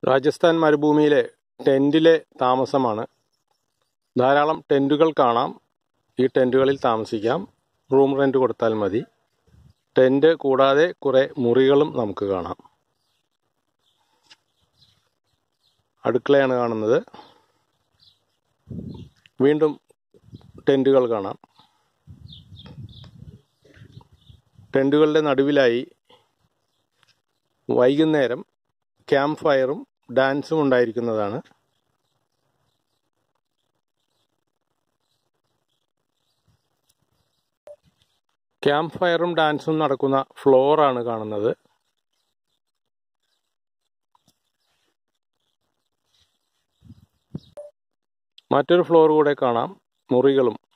രാജസ്ഥാൻ മരുഭൂമിയിലെ ടെൻറ്റിലെ താമസമാണ് ധാരാളം ടെൻറ്റുകൾ കാണാം ഈ ടെൻറ്റുകളിൽ താമസിക്കാം റൂം റെൻ്റ് കൊടുത്താൽ മതി ടെൻറ്റ് കൂടാതെ കുറേ മുറികളും നമുക്ക് കാണാം അടുക്കളയാണ് കാണുന്നത് വീണ്ടും ടെൻറ്റുകൾ കാണാം ടെൻറ്റുകളുടെ നടുവിലായി വൈകുന്നേരം ക്യാമ്പ് ഫയറും ഡാൻസും ഉണ്ടായിരിക്കുന്നതാണ് ക്യാമ്പ് ഫയറും ഡാൻസും നടക്കുന്ന ഫ്ലോറാണ് കാണുന്നത് മറ്റൊരു ഫ്ലോർ കൂടെ കാണാം മുറികളും